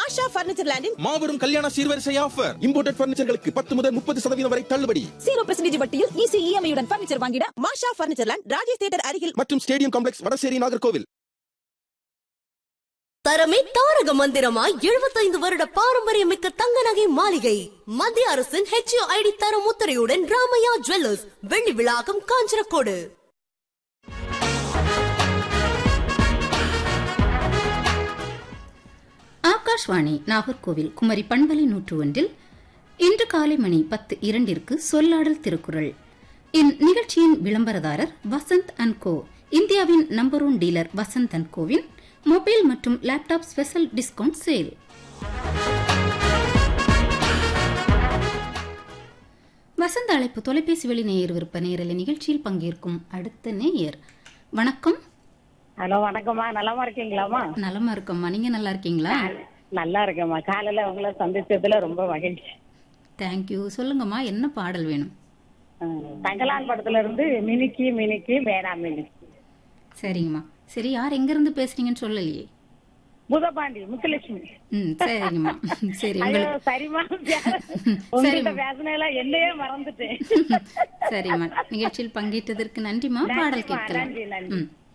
மாஷா furniture லேண்டின் மாபெரும் கல்யாண சீர்வரிசை ஆஃபர் இம்போர்ட்டட் பர்னிச்சர்களுக்கு பத்து முதல் முப்பது சதவீதம் வரை தள்ளுபடி ஜீரோ பெர்சன்டேஜ் வட்டியில் ஈஸி இஎம்ஐயுடன் பர்னிச்சர் வாங்கிட Masha furniture land Rajesh theatre அருகில் மற்றும் ஸ்டேடியம் காம்ப்ளெக்ஸ் வடசேரி நாகர்கோவில் தரமே தாரக மந்திரமாய் எழுபத்தைந்து வருட பாரம்பரியமிக்க தங்க நகை மாளிகை மத்திய அரசின் ஹெச்ஓ ஐடி தரம் முத்திரையுடன் ராமையா ஜுவல்லர்ஸ் வெள்ளி விழாக்கம் காஞ்சனக்கோடு ஆகாஷ்வாணி நாகர்கோவில் குமரி பண்பலை நூற்று ஒன்றில் இன்று காலை மணி பத்து இரண்டிற்கு சொல்லாடல் திருக்குறள் இந்நிகழ்ச்சியின் விளம்பரதாரர் வசந்த் அண்ட் கோ இந்தியாவின் number one dealer Vasanth and கோவின் மொபைல் மற்றும் லேப்டாப் ஸ்பெஷல் டிஸ்கவுண்ட் சேல் வசந்த அழைப்பு தொலைபேசி வழி நேயர் விருப்ப நேரலை நிகழ்ச்சியில் பங்கேற்கும் அடுத்த நேயர் வணக்கம் ஹலோ வணக்கம்மா நலமா இருக்கீங்களாம்மா நலமா இருக்கம்மா நீங்க நல்லா இருக்கீங்களா நல்லா இருக்கேம்மா காலையில உங்களை சந்திச்சதுல ரொம்ப மகிழ்ச்சி தேங்க்யூ சொல்லுங்கம்மா என்ன பாடல் வேணும் அஹ், தங்கலான் படத்துல இருந்து மினுக்கி மினுக்கி மேடா மினுக்கி சரிங்கம்மா சரி யார் எங்க இருந்து பேசுறீங்கன்னு சொல்லலையே புதபாண்டி முத்துலட்சுமி ம் சரிங்கம்மா சரி ஐயோ உங்களுக்கு சரிம்மா உங்ககிட்ட பேசினால என்னையே மறந்துட்டேன் சரிம்மா நிகழ்ச்சியில் பங்கேற்றதற்கு நன்றிம்மா பாடல் நன்றிம்மா, கேட்கலாம் நன்றி, நன்றி. ம்